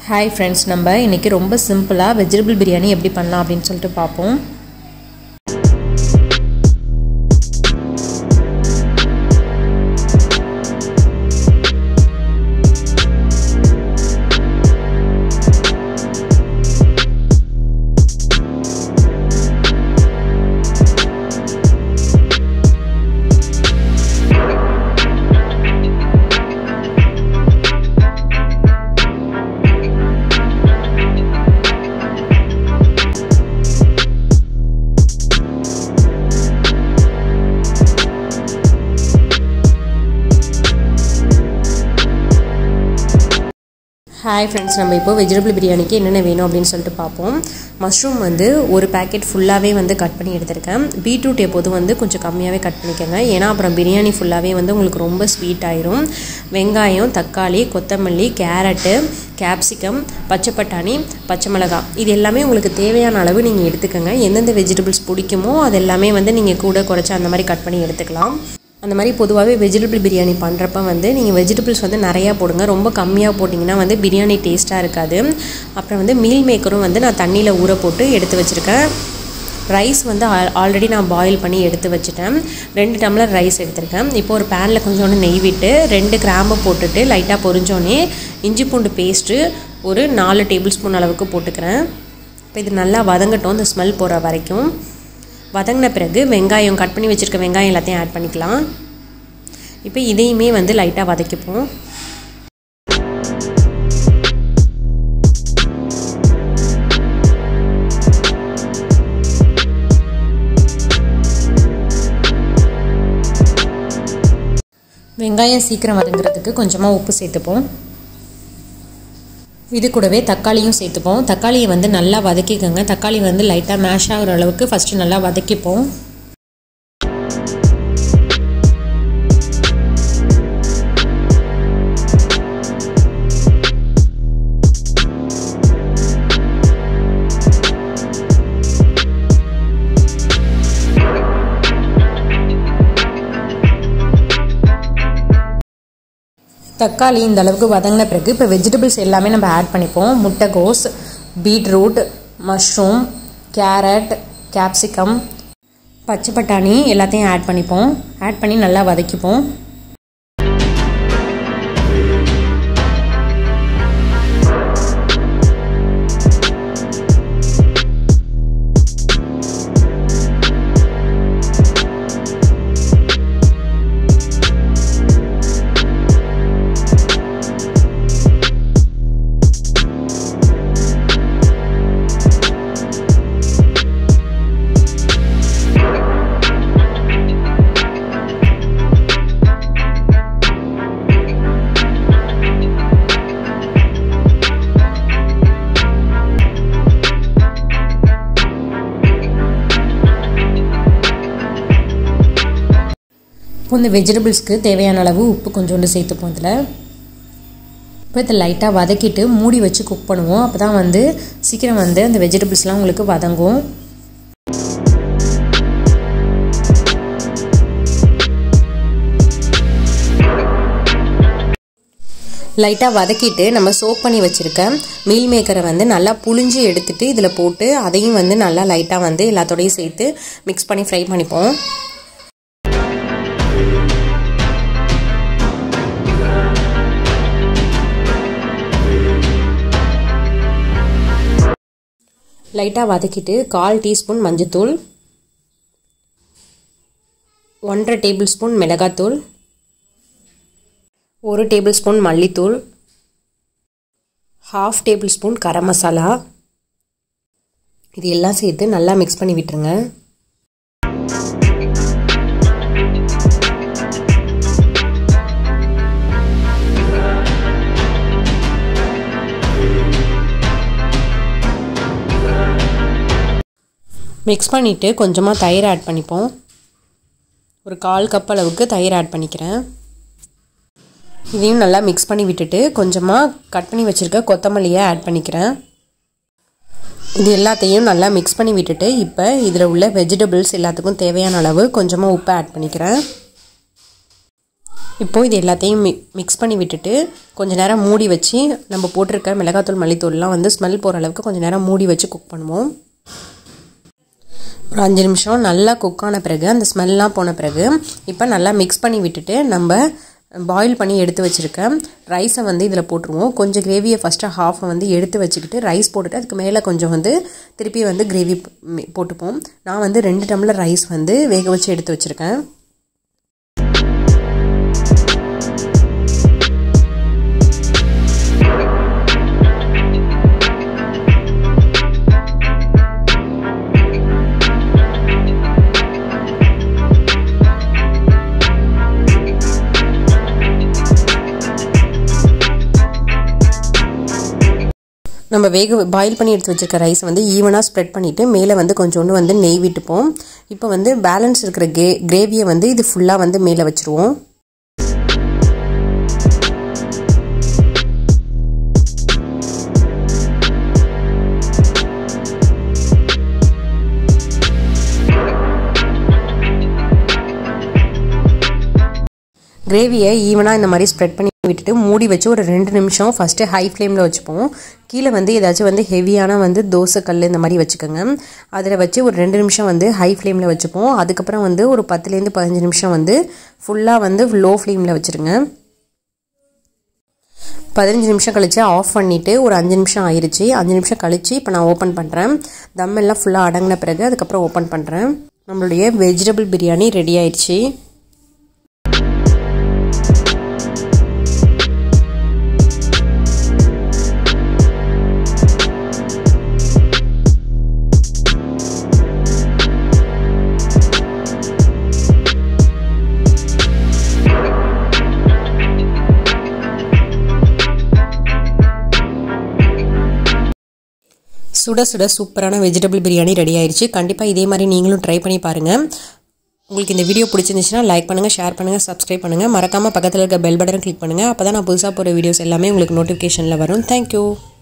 hi friends நம்ம இன்றைக்கி ரொம்ப சிம்பிளாக வெஜிடபிள் பிரியாணி எப்படி பண்ணலாம் அப்படின்னு சொல்லிட்டு பார்ப்போம் ஹாய் ஃப்ரெண்ட்ஸ் நம்ம இப்போ வெஜிடபிள் பிரியாணிக்கு என்னென்ன வேணும் அப்படின்னு சொல்லிட்டு பார்ப்போம் மஷ்ரூம் வந்து ஒரு பேக்கெட் ஃபுல்லாகவே வந்து கட் பண்ணி எடுத்திருக்கேன் பீட்ரூட் எப்போதும் வந்து கொஞ்சம் கம்மியாகவே கட் பண்ணிக்கோங்க ஏன்னா அப்புறம் பிரியாணி ஃபுல்லாகவே வந்து உங்களுக்கு ரொம்ப ஸ்வீட் ஆயிரும் வெங்காயம் தக்காளி கொத்தமல்லி கேரட்டு கேப்சிகம் பச்சை பட்டாணி பச்சை மிளகாய் இது எல்லாமே உங்களுக்கு தேவையான அளவு நீங்கள் எடுத்துக்கோங்க எந்தெந்த வெஜிடபிள்ஸ் பிடிக்குமோ அது எல்லாமே வந்து நீங்கள் கூட குறைச்சி அந்த மாதிரி கட் பண்ணி எடுத்துக்கலாம் அந்த மாதிரி பொதுவாகவே வெஜிடபிள் பிரியாணி பண்ணுறப்ப வந்து நீங்கள் வெஜிடபிள்ஸ் வந்து நிறையா போடுங்க ரொம்ப கம்மியாக போட்டிங்கன்னா வந்து பிரியாணி டேஸ்ட்டாக இருக்காது அப்புறம் வந்து மீல் மேக்கரும் வந்து நான் தண்ணியில் ஊற போட்டு எடுத்து வச்சுருக்கேன் ரைஸ் வந்து ஆல்ரெடி நான் பாயில் பண்ணி எடுத்து வச்சுட்டேன் ரெண்டு டம்ளர் ரைஸ் எடுத்திருக்கேன் இப்போ ஒரு பேனில் கொஞ்சோண்டு நெய் விட்டு ரெண்டு கிராம்பு போட்டுட்டு லைட்டாக பொரிஞ்சோடனே இஞ்சி பூண்டு பேஸ்ட்டு ஒரு நாலு டேபிள் ஸ்பூன் அளவுக்கு போட்டுக்கிறேன் இப்போ இது நல்லா வதங்கட்டும் இந்த ஸ்மெல் போகிற வரைக்கும் வதங்கின பிறகு வெங்காயம் கட் பண்ணி வச்சுருக்க வெங்காயம் எல்லாத்தையும் ஆட் பண்ணிக்கலாம் இப்போ இதையுமே வந்து லைட்டாக வதக்கிப்போம் வெங்காயம் சீக்கிரம் வதங்குறதுக்கு கொஞ்சமாக உப்பு சேர்த்துப்போம் இது கூடவே தக்காளியும் சேர்த்துப்போம் தக்காளியை வந்து நல்லா வதக்கிக்கோங்க தக்காளி வந்து லைட்டாக மேஷ் ஆகிற அளவுக்கு ஃபஸ்ட்டு நல்லா வதக்கிப்போம் தக்காளி இந்த அளவுக்கு வதங்கின பிறகு இப்போ வெஜிடபிள்ஸ் எல்லாமே நம்ம ஆட் பண்ணிப்போம் முட்டைகோஸ் பீட்ரூட் மஷ்ரூம் கேரட் கேப்சிகம் பச்சை பட்டாணி எல்லாத்தையும் ஆட் பண்ணிப்போம் ஆட் பண்ணி நல்லா வதக்கிப்போம் இப்போ இந்த வெஜிடபிள்ஸ்க்கு தேவையான அளவு உப்பு கொஞ்சோண்டு சேர்த்துப்போம் இதில் இப்போ இதை லைட்டாக வதக்கிட்டு மூடி வச்சு குக் பண்ணுவோம் அப்போ தான் வந்து சீக்கிரம் வந்து அந்த வெஜிடபிள்ஸ்லாம் உங்களுக்கு வதங்கும் லைட்டாக வதக்கிட்டு நம்ம சோப் பண்ணி வச்சுருக்க மீல் மேக்கரை வந்து நல்லா புழிஞ்சு எடுத்துட்டு இதில் போட்டு அதையும் வந்து நல்லா லைட்டாக வந்து எல்லாத்தோடையும் சேர்த்து மிக்ஸ் பண்ணி ஃப்ரை பண்ணிப்போம் லைட்டாக வதக்கிட்டு கால் டீஸ்பூன் மஞ்சத்தூள் ஒன்றரை டேபிள் ஸ்பூன் மிளகாத்தூள் ஒரு டேபிள் ஸ்பூன் மல்லித்தூள் half table spoon garam masala இது எல்லாம் சேர்த்து நல்லா மிக்ஸ் பண்ணி விட்டுருங்க மிக்ஸ் பண்ணிவிட்டு கொஞ்சமாக தயிர் ஆட் பண்ணிப்போம் ஒரு கால் கப் அளவுக்கு தயிர் ஆட் பண்ணிக்கிறேன் இதையும் நல்லா மிக்ஸ் பண்ணி விட்டுட்டு கொஞ்சமாக கட் பண்ணி வச்சுருக்க கொத்தமல்லியை ஆட் பண்ணிக்கிறேன் இது எல்லாத்தையும் நல்லா மிக்ஸ் பண்ணி விட்டுட்டு இப்போ இதில் உள்ள வெஜிடபிள்ஸ் எல்லாத்துக்கும் தேவையான அளவு கொஞ்சமாக உப்பு ஆட் பண்ணிக்கிறேன் இப்போது இது எல்லாத்தையும் மி மிக்ஸ் பண்ணி விட்டுட்டு கொஞ்சம் நேரம் மூடி வச்சு நம்ம போட்டிருக்க மிளகாத்தூள் மல்லித்தூள்லாம் வந்து ஸ்மெல் போகிற அளவுக்கு கொஞ்சம் நேரம் மூடி வச்சு குக் பண்ணுவோம் ஒரு அஞ்சு நிமிஷம் நல்லா குக் ஆன பிறகு அந்த ஸ்மெல்லாம் போன பிறகு இப்போ நல்லா மிக்ஸ் பண்ணி விட்டுட்டு நம்ம பாயில் பண்ணி எடுத்து வச்சுருக்கேன் ரைஸை வந்து இதில் போட்டுருவோம் கொஞ்சம் கிரேவியை ஃபஸ்ட்டு ஹாஃபை வந்து எடுத்து வச்சுக்கிட்டு ரைஸ் போட்டுட்டு அதுக்கு மேலே கொஞ்சம் வந்து திருப்பி வந்து கிரேவி போட்டுப்போம் நான் வந்து ரெண்டு டம்ளர் ரைஸ் வந்து வேக வச்சு எடுத்து வச்சுருக்கேன் நம்ம வேக பாயில் பண்ணி எடுத்து வச்சுருக்க ரைஸ் வந்து ஈவனாக ஸ்ப்ரெட் பண்ணிவிட்டு மேலே வந்து கொஞ்சோண்டு வந்து நெய் விட்டுப்போம் இப்போ வந்து பேலன்ஸ் இருக்கிற கே கிரேவியை வந்து இது ஃபுல்லாக வந்து மேலே வச்சுருவோம் கிரேவியை ஈவனாக இந்த மாதிரி ஸ்ப்ரெட் பண்ணி விட்டுட்டு மூடி வச்சு ஒரு ரெண்டு நிமிஷம் ஃபஸ்ட்டு ஹை ஃப்ளேமில் வச்சுப்போம் கீழே வந்து ஏதாச்சும் வந்து ஹெவியான வந்து தோசை கல் இந்த மாதிரி வச்சுக்கோங்க அதில் வச்சு ஒரு ரெண்டு நிமிஷம் வந்து ஹை ஃப்ளேமில் வச்சுப்போம் அதுக்கப்புறம் வந்து ஒரு பத்துலேருந்து பதினஞ்சு நிமிஷம் வந்து ஃபுல்லாக வந்து லோ ஃப்ளேமில் வச்சுருங்க பதினஞ்சு நிமிஷம் கழித்து ஆஃப் பண்ணிவிட்டு ஒரு அஞ்சு நிமிஷம் ஆயிடுச்சு அஞ்சு நிமிஷம் கழித்து இப்போ நான் ஓப்பன் பண்ணுறேன் தம் எல்லாம் ஃபுல்லாக அடங்கின பிறகு அதுக்கப்புறம் ஓப்பன் பண்ணுறேன் நம்மளுடைய வெஜிடபிள் பிரியாணி ரெடி ஆயிடுச்சு சுட சுட சூப்பரான வெஜிடபிள் பிரியாணி ரெடி ஆயிடுச்சு கண்டிப்பாக இதே மாதிரி நீங்களும் ட்ரை பண்ணி பாருங்கள் உங்களுக்கு இந்த வீடியோ பிடிச்சிருந்துச்சுன்னா லைக் பண்ணுங்கள் ஷேர் பண்ணுங்கள் சப்ஸ்கிரைப் பண்ணுங்கள் மறக்காமல் பக்கத்தில் இருக்க பெல் பட்டன் கிளிக் பண்ணுங்கள் அப்போ தான் நான் புதுசாக போகிற வீடியோஸ் எல்லாமே உங்களுக்கு நோட்டிஃபிகேஷனில் வரும் தேங்க்யூ